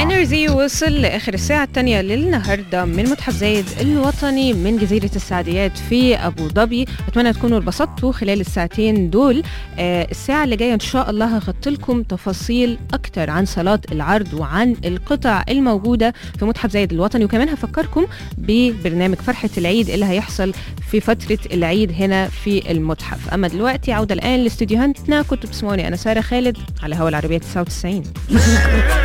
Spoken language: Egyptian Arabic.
انرجي وصل لاخر الساعه الثانيه للنهارده من متحف زايد الوطني من جزيره السعديات في ابو ظبي اتمنى تكونوا اتبسطتوا خلال الساعتين دول آه الساعه اللي جايه ان شاء الله هغطي لكم تفاصيل اكتر عن صالات العرض وعن القطع الموجوده في متحف زايد الوطني وكمان هفكركم ببرنامج فرحه العيد اللي هيحصل في فتره العيد هنا في المتحف اما دلوقتي عوده الان لاستديوهاتنا كنتوا بتسمعوني انا ساره خالد على هوا العربيه 99